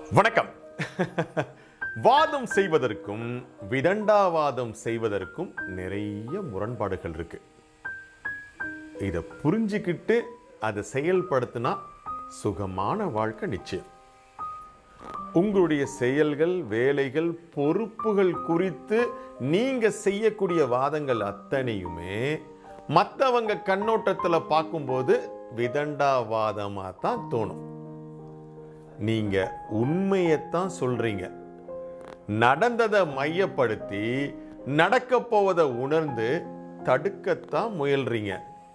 வணக்கம் வாதம் செய்வதற்கும் விதண்டாவாதம் செய்வதற்கும் நிறைய முரண்பாடுகள் இருக்கு இதை புரிஞ்சுக்கிட்டு அதை செயல்படுத்தினா சுகமான வாழ்க்கை நிச்சயம் உங்களுடைய செயல்கள் வேலைகள் பொறுப்புகள் குறித்து நீங்க செய்யக்கூடிய வாதங்கள் அத்தனையுமே மற்றவங்க கண்ணோட்டத்துல பார்க்கும்போது விதண்டாவாதமா தான் தோணும் நீங்க உண்மையைத்தான் சொல்றீங்க நடந்ததை மையப்படுத்தி நடக்க போவதை உணர்ந்து தடுக்கத்தான் முயல்றீங்க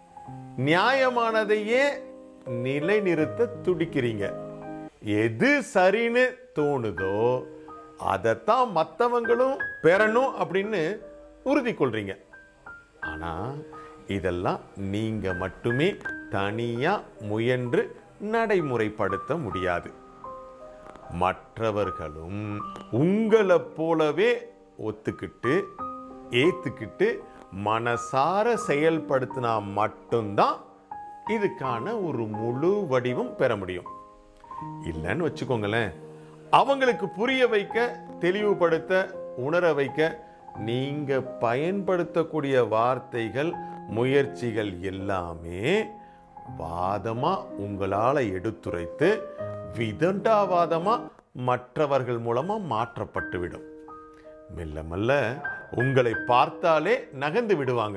நியாயமானதையே நிலைநிறுத்த துடிக்கிறீங்க எது சரின்னு தோணுதோ அதைத்தான் மற்றவங்களும் பெறணும் அப்படின்னு உறுதி கொள்றீங்க ஆனா இதெல்லாம் நீங்க மட்டுமே தனியா முயன்று நடைமுறைப்படுத்த முடியாது மற்றவர்களும் உங்களை போலவே ஒத்துக்கிட்டு ஏத்துக்கிட்டு மனசார செயல்படுத்தினா மட்டும்தான் இதுக்கான ஒரு முழு வடிவம் பெற முடியும் இல்லைன்னு வச்சுக்கோங்களேன் அவங்களுக்கு புரிய வைக்க தெளிவுபடுத்த உணர வைக்க நீங்க பயன்படுத்தக்கூடிய வார்த்தைகள் முயற்சிகள் எல்லாமே வாதமா உங்களால எடுத்துரைத்து விதண்டாவாதமா மற்றவர்கள் மூலமா மாற்றப்பட்டுவிடும் மெல்ல மெல்ல உங்களை பார்த்தாலே நகர்ந்து விடுவாங்க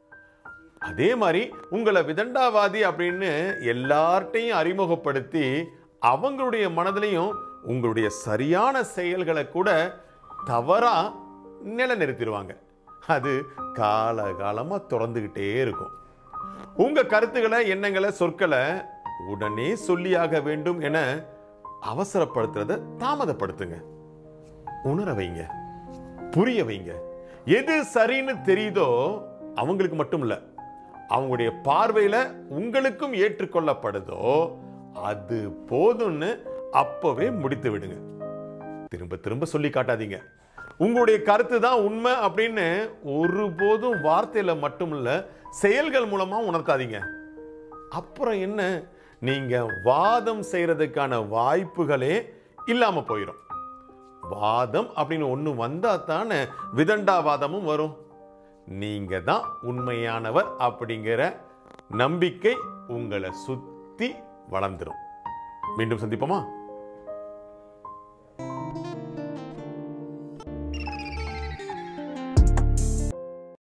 அதே மாதிரி உங்களை விதண்டாவாதி அப்படின்னு எல்லார்ட்டையும் அறிமுகப்படுத்தி அவங்களுடைய மனதிலையும் உங்களுடைய சரியான செயல்களை கூட தவறா நிலைநிறுத்திடுவாங்க அது காலகாலமா தொடர்ந்துகிட்டே இருக்கும் உங்க கருத்துக்களை எண்ணங்களை சொற்களை உடனே சொல்லியாக வேண்டும் என அவசரப்படுத்துறத தாமதப்படுத்துங்க உணர வைங்க புரிய வைங்க எது சரின்னு தெரியுதோ அவங்களுக்கு மட்டும் இல்ல அவங்களுடைய பார்வையில உங்களுக்கும் ஏற்றுக்கொள்ளப்படுதோ அது போதும்னு அப்பவே முடித்து விடுங்க திரும்ப திரும்ப சொல்லி காட்டாதீங்க உங்களுடைய கருத்து தான் உண்மை அப்படின்னு ஒருபோதும் வார்த்தையில மட்டும் இல்ல செயல்கள் மூலமா உணர்த்தாதீங்க அப்புறம் என்ன நீங்க வாதம் செய்யறதுக்கான வாய்ப்புகளே இல்லாம போயிடும் வாதம் அப்படின்னு ஒண்ணு வந்தா தானே விதண்டாவாதமும் வரும் நீங்க தான் உண்மையானவர் அப்படிங்கிற நம்பிக்கை உங்களை சுத்தி வளர்ந்துரும் மீண்டும் சந்திப்போமா